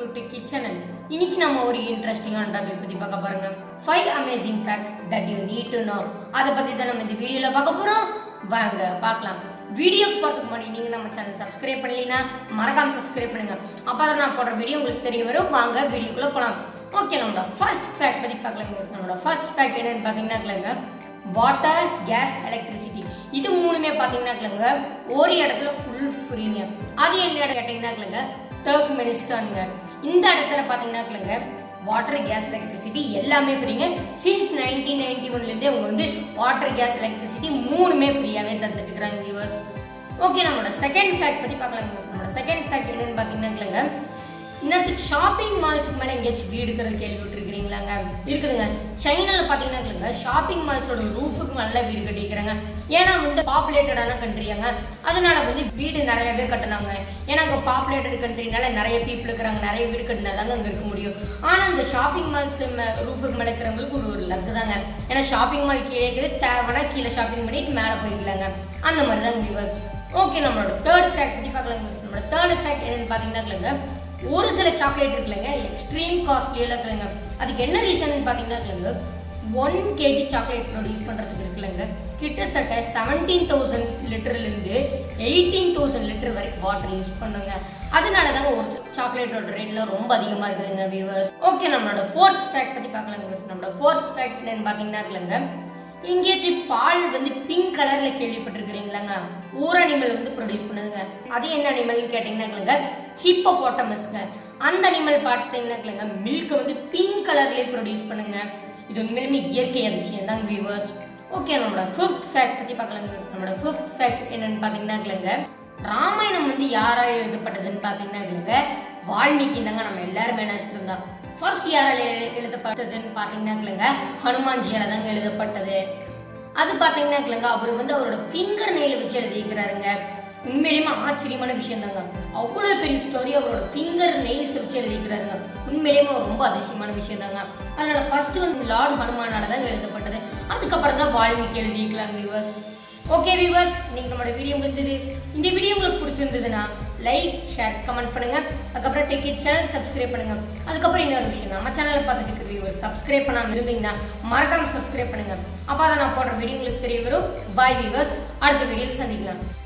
To கிச்சனல் இன்னைக்கு நம்ம ஒரு இன்ட்ரெஸ்டிங்கான டாபிக் பத்தி பார்க்க போறோங்க five amazing facts that you need to know அதை பத்தி தான் நம்ம இந்த வீடியோல பார்க்க போறோம் வாங்க பார்க்கலாம் வீடியோக்கு பார்த்துக்கு முன்னாடி நீங்க நம்ம சேனல் சப்ஸ்கிரைப் பண்ணலைன்னா மறக்காம சப்ஸ்கிரைப் பண்ணுங்க அப்பதான் நான் போடுற வீடியோ உங்களுக்கு தெரிய வரும் வாங்க வீடியோக்குள்ள போலாம் ஓகே நம்மளோட ஃபர்ஸ்ட் ஃபேக்ட் பத்தி பார்க்கலாங்க நம்மளோட ஃபர்ஸ்ட் ஃபேக்ட் என்னன்னு பாத்தீங்கன்னா வாட்டர் கேஸ் எலக்ட்ரிசிட்டி இது மூணுமே பாத்தீங்கன்னா ஒரு இடத்துல ஃபுல் ஃப்ரீங்க அது என்ன இடம் கேட்டீங்கன்னா டர்க் மெனிஸ்டானுங்க இந்த இடத்துல பாத்தீங்கன்னா வாட்டர் கேஸ் எலக்ட்ரிசிட்டி எல்லாமே ஃப்ரீங்க சின்ஸ் நைன்டீன் நைன்டி ஒன்லேருந்தே அவங்க வந்து வாட்டர் கேஸ் எலக்ட்ரிசிட்டி மூணுமே ஃப்ரீயாகவே தந்துட்டு இருக்கிறாங்க வியூவர்ஸ் ஓகே நம்மளோட செகண்ட் ஃபேக்ட் பற்றி பார்க்கலாம் viewers. நம்மளோட செகண்ட் ஃபேக்ட் என்னன்னு பார்த்தீங்கன்னா இன்னத்துக்கு ஷாப்பிங் மால்ஸுக்கு மேலே எங்கேயாச்சும் வீடு இருக்கிற கேள்விப்பட்டிருக்கிறீங்களாங்க இருக்குதுங்க சைனால பார்த்தீங்கன்னா ஷாப்பிங் மால்ஸோட ரூஃபுக்கு நல்லா வீடு கட்டிக்கிறாங்க ஏன்னா வந்து பாப்புலேட்டடான கண்ட்ரியாங்க அதனால வந்து வீடு நிறையவே கட்டினாங்க ஏன்னா அங்கே பாப்புலேட்டட் கண்ட்ரினால நிறைய பீப்புள் இருக்கிறாங்க நிறைய வீடு கட்டினாதாங்க அங்கே இருக்க முடியும் ஆனால் இந்த ஷாப்பிங் மால்ஸ் ரூஃபுக்கு மேலே இருக்கிறவங்களுக்கு ஒரு ஒரு லக்கு தாங்க ஏன்னா ஷாப்பிங் மால் கீழே இருக்குது தேவைன்னா கீழே ஷாப்பிங் பண்ணிட்டு மேலே போய்க்கலாங்க அந்த மாதிரி தான் வியூவர்ஸ் ஓகே நம்மளோட தேர்ட் ஃபேக்ட் பற்றி பார்க்கலாம் viewers. நம்மளோட தேர்ட் ஃபேக்ட் என்னன்னு பார்த்தீங்கன்னா ஒரு சில சாக்லேட் இருக்குல்லங்க எக்ஸ்ட்ரீம் காஸ்ட்லியில் இருக்குல்லங்க அதுக்கு என்ன ரீசன் பார்த்தீங்கன்னா ஒன் கேஜி சாக்லேட் ப்ரொடியூஸ் பண்ணுறதுக்கு இருக்குல்லங்க கிட்டத்தட்ட செவன்டீன் தௌசண்ட் லிட்டர்லேருந்து எயிட்டீன் தௌசண்ட் லிட்டர் வரைக்கும் வாட்டர் யூஸ் பண்ணுங்க அதனால தாங்க ஒரு சாக்லேட்டோட ரேட்லாம் ரொம்ப அதிகமாக இருக்குதுங்க வியூவர்ஸ் ஓகே நம்மளோட ஃபோர்த் ஃபேக்ட் பற்றி பார்க்கலாம் viewers. நம்மளோட ஃபோர்த் ஃபேக்ட் என்னன்னு பார்த்தீங்கன்னா எங்கேயாச்சும் பால் வந்து பிங்க் கலர்ல கேள்விப்பட்டிருக்கிறீங்களாங்க ஊர் அனிமல் வந்து ப்ரொடியூஸ் பண்ணுதுங்க அது என்ன அனிமல்னு கேட்டீங்கன்னாங்க ஹிப்போபோட்டமஸ்ங்க அந்த அனிமல் பார்த்தீங்கன்னாங்க மில்க் வந்து பிங்க் கலர்லயே ப்ரொடியூஸ் பண்ணுங்க இது உண்மையிலுமே இயற்கையான விஷயம் தாங்க வியூவர்ஸ் ஓகே நம்மளோட ஃபிஃப்த் ஃபேக்ட் பத்தி பார்க்கலாம் viewers. நம்மளோட ஃபிஃப்த் ஃபேக்ட் என்னன்னு பாத்தீங்கன்னாங்க ராமாயணம் வந்து யாரால் எழுதப்பட்டதுன்னு பாத்தீங்கன்னாங்க வால்மீகி தாங்க நம்ம எல்லாருமே நினைச்சிட்டு இருந்தோம் ஃபர்ஸ்ட் யாரால் எழு- எழுதப்பட்டதுன்னு பாத்தீங்கன்னாங்க ஹனுமான்ஜியால தாங்க எழுதப்பட்டது அது பாத்தீங்கன்னாங்க அவர் வந்து அவரோட ஃபிங்கர் நெயில் வச்சு எழுதிக்கிறாருங்க உண்மையிலேயுமே ஆச்சரியமான விஷயம் தாங்க அவ்வளவு பெரிய ஸ்டோரி அவரோட ஃபிங்கர் நெயில்ஸ் வச்சு எழுதிக்கிறாருங்க உண்மையிலேயுமே ஒரு ரொம்ப அதிசயமான விஷயம் தாங்க அதனால ஃபர்ஸ்ட் வந்து லார்ட் ஹனுமானால தான் எழுதப்பட்டது அதுக்கப்புறம் தான் வால்மீகி எழுதிக்கலாம் வியூவர்ஸ் ஓகே வியூவர்ஸ் இன்னைக்கு நம்மளோட வீடியோ முடிஞ்சது இந்த வீடியோ உங்களுக்கு பிடிச்சிருந்ததுன்னா லைக் ஷேர் கமெண்ட் பண்ணுங்க அதுக்கப்புறம் டேக் இட் சேனல் சப்ஸ்கிரைப் பண்ணுங்க அதுக்கப்புறம் இன்னொரு விஷயம் நம்ம சேனலை பார்த்துட்டு இருக்கிற வியூவர்ஸ் சப்ஸ்கிரைப் பண்ணாம இருந்தீங்கன்னா மறக்காம சப்ஸ்கிரைப் பண்ணுங்க அப்போ தான் நான் போடுற வீடியோ உங்களுக்கு தெரிய வரும் பாய் வியூவர்ஸ் அடுத்த வீடியோவில் சந்திக்கலாம்